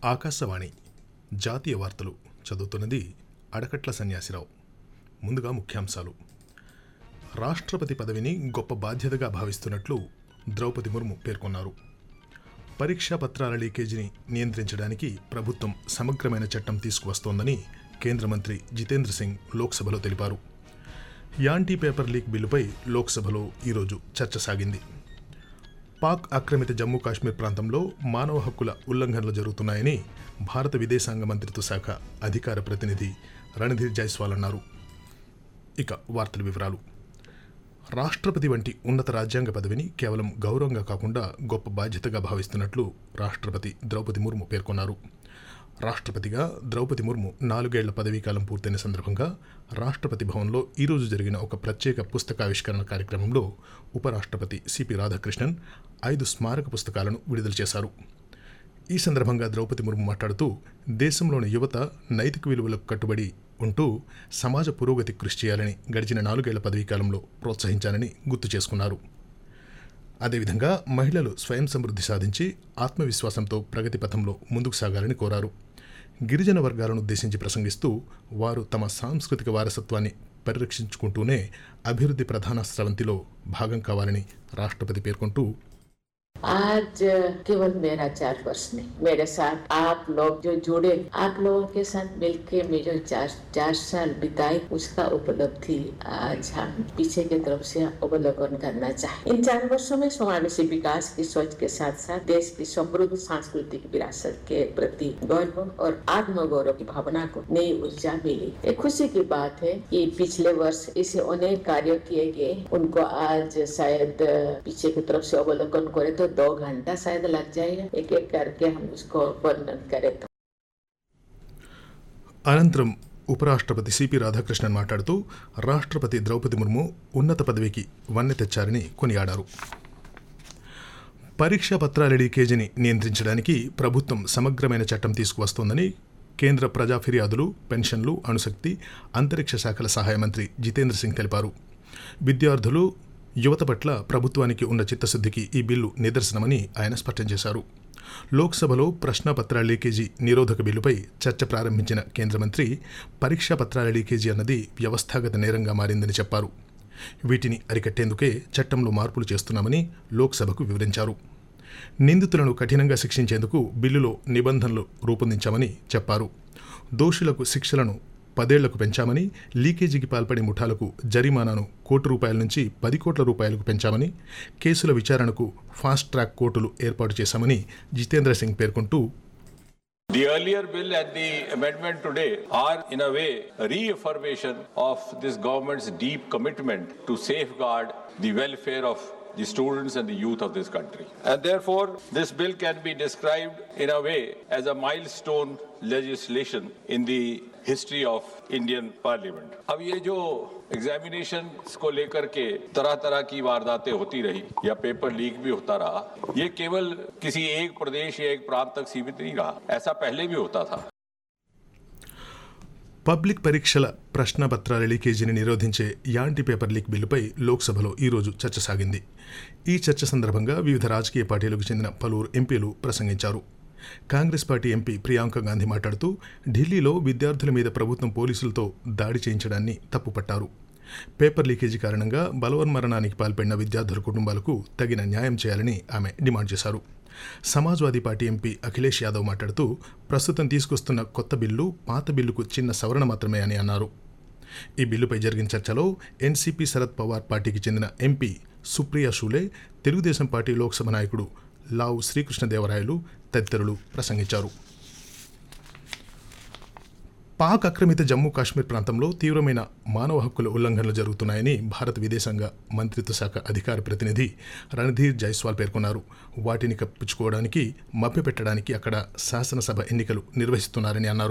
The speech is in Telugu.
ఆకాశవాణి జాతీయ వార్తలు చదువుతున్నది అడకట్ల సన్యాసిరావు ముందుగా ముఖ్యాంశాలు రాష్ట్రపతి పదవిని గొప్ప బాధ్యతగా భావిస్తున్నట్లు ద్రౌపది ముర్ము పేర్కొన్నారు పరీక్షా పత్రాల లీకేజీని నియంత్రించడానికి ప్రభుత్వం సమగ్రమైన చట్టం తీసుకువస్తోందని కేంద్ర మంత్రి జితేంద్ర సింగ్ లోక్సభలో తెలిపారు యాంటీ పేపర్ లీక్ బిల్లుపై లోక్సభలో ఈరోజు చర్చ సాగింది పాక్ ఆక్రమిత జమ్మూ కాశ్మీర్ ప్రాంతంలో మానవ హక్కుల ఉల్లంఘనలు జరుగుతున్నాయని భారత విదేశాంగ మంత్రిత్వ శాఖ అధికార ప్రతినిధి రణధీర్ జైస్వాల్ అన్నారు ఇక వార్తల వివరాలు రాష్ట్రపతి వంటి ఉన్నత రాజ్యాంగ పదవిని కేవలం గౌరవంగా కాకుండా గొప్ప బాధ్యతగా భావిస్తున్నట్లు రాష్ట్రపతి ద్రౌపది ముర్ము పేర్కొన్నారు రాష్ట్రపతిగా ద్రౌపది ముర్ము నాలుగేళ్ల పదవీకాలం పూర్తయిన సందర్భంగా రాష్ట్రపతి భవన్లో ఈరోజు జరిగిన ఒక ప్రత్యేక పుస్తకావిష్కరణ కార్యక్రమంలో ఉపరాష్ట్రపతి సిపి రాధాకృష్ణన్ ఐదు స్మారక పుస్తకాలను విడుదల చేశారు ఈ సందర్భంగా ద్రౌపది ముర్ము మాట్లాడుతూ దేశంలోని యువత నైతిక విలువలకు కట్టుబడి ఉంటూ సమాజ పురోగతి కృషి చేయాలని గడిచిన నాలుగేళ్ల పదవీకాలంలో ప్రోత్సహించాలని గుర్తు చేసుకున్నారు అదేవిధంగా మహిళలు స్వయం సమృద్ధి సాధించి ఆత్మవిశ్వాసంతో ప్రగతి పథంలో ముందుకు సాగాలని కోరారు గిరిజన వర్గాలను ఉద్దేశించి ప్రసంగిస్తూ వారు తమ సాంస్కృతిక వారసత్వాన్ని పరిరక్షించుకుంటూనే అభివృద్ధి ప్రధాన స్రవంతిలో భాగం కావాలని రాష్ట్రపతి పేర్కొంటూ आज केवल मेरा चार वर्ष नहीं मेरे साथ आप लोग जो जुड़े आप लोगों के साथ मिलके मैं जो चार चार साल बिताए उसका उपलब्धि आज हम पीछे की तरफ से अवलोकन करना चाहें इन चार वर्षों में समावेशी विकास की सोच के साथ साथ देश की समृद्ध सांस्कृतिक विरासत के प्रति गौरव और आत्मगौरव की भावना को नई ऊर्जा मिली एक खुशी की बात है कि पिछले वर्ष ऐसे अनेक कार्य किए गए उनको आज शायद पीछे की तरफ से अवलोकन करे तो दो घंटा शायद लग जाएगा एक एक करके हम उसको वर्णन करें तो అనంతరం ఉపరాష్ట్రపతి సిపి రాధాకృష్ణన్ మాట్లాడుతూ రాష్ట్రపతి ద్రౌపది ముర్ము ఉన్నత పదవికి వన్నె తెచ్చారని కొనియాడారు పరీక్షా పత్రాల లీకేజీని నియంత్రించడానికి ప్రభుత్వం సమగ్రమైన చట్టం తీసుకువస్తోందని కేంద్ర ప్రజా ఫిర్యాదులు పెన్షన్లు అణుశక్తి అంతరిక్ష శాఖల సహాయ మంత్రి జితేంద్ర సింగ్ తెలిపారు విద్యార్థులు యువత పట్ల ప్రభుత్వానికి ఉన్న చిత్తశుద్ధికి ఈ బిల్లు నిదర్శనమని ఆయన స్పష్టం చేశారు లోక్సభలో ప్రశ్నాపత్రాల లీకేజీ నిరోధక బిల్లుపై చర్చ ప్రారంభించిన కేంద్ర మంత్రి పరీక్షా పత్రాల లీకేజీ అన్నది వ్యవస్థాగత నేరంగా మారిందని చెప్పారు వీటిని అరికట్టేందుకే చట్టంలో మార్పులు చేస్తున్నామని లోక్సభకు వివరించారు నిందితులను కఠినంగా శిక్షించేందుకు బిల్లులో నిబంధనలు రూపొందించామని చెప్పారు దోషులకు శిక్షలను పదేళ్లకు పెంచామని లీకేజీకి పాల్పడే ముఠాలకు జరిమానాను కోటి రూపాయల నుంచి పది కోట్ల రూపాయలకు పెంచామని కేసుల విచారణకు ఫాస్ట్ ట్రాక్ కోర్టులు ఏర్పాటు చేశామని జితేంద్ర సింగ్ పేర్కొంటూ The earlier bill and the amendment today are, in a way, a reaffirmation of this government's deep commitment to safeguard the welfare of the students and the youth of this country. And therefore, this bill can be described in a way as a milestone legislation in the history of Indian Parliament. अब ये जो एग्जामिनेशन को लेकर के तरह तरह की वारदातें होती रही या पेपर लीक भी होता रहा ये केवल किसी एक प्रदेश या एक प्रांत तक सीमित नहीं रहा ऐसा पहले भी होता था పబ్లిక్ పరీక్షల ప్రశ్నపత్రాల లీకేజీని నిరోధించే యాంటీ పేపర్ లీక్ బిల్లుపై లోక్సభలో ఈరోజు చర్చ సాగింది ఈ చర్చ సందర్భంగా వివిధ రాజకీయ పార్టీలకు చెందిన పలువురు ఎంపీలు ప్రసంగించారు కాంగ్రెస్ పార్టీ ఎంపీ ప్రియాంక గాంధీ మాట్లాడుతూ ఢిల్లీలో విద్యార్థుల మీద ప్రభుత్వం పోలీసులతో దాడి చేయించడాన్ని తప్పుపట్టారు పేపర్ లీకేజీ కారణంగా బలవన్మరణానికి పాల్పడిన విద్యార్థుల కుటుంబాలకు తగిన న్యాయం చేయాలని ఆమె డిమాండ్ చేశారు సమాజ్వాదీ పార్టీ ఎంపీ అఖిలేష్ యాదవ్ మాట్లాడుతూ ప్రస్తుతం తీసుకొస్తున్న కొత్త బిల్లు పాత బిల్లుకు చిన్న సవరణ మాత్రమే అని అన్నారు ఈ బిల్లుపై జరిగిన చర్చలో ఎన్సీపీ శరద్ పవార్ పార్టీకి చెందిన ఎంపీ సుప్రియా షూలే తెలుగుదేశం పార్టీ లోక్సభ నాయకుడు లావు శ్రీకృష్ణదేవరాయలు తదితరులు ప్రసంగించారు పాక్ ఆక్రమిత జమ్మూ కాశ్మీర్ ప్రాంతంలో తీవ్రమైన మానవ హక్కుల ఉల్లంఘనలు జరుగుతున్నాయని భారత విదేశాంగ మంత్రిత్వ శాఖ అధికార ప్రతినిధి రణధీర్ జైస్వాల్ పేర్కొన్నారు వాటిని కప్పించుకోవడానికి మభ్యపెట్టడానికి అక్కడ శాసనసభ ఎన్నికలు నిర్వహిస్తున్నారని అన్నారు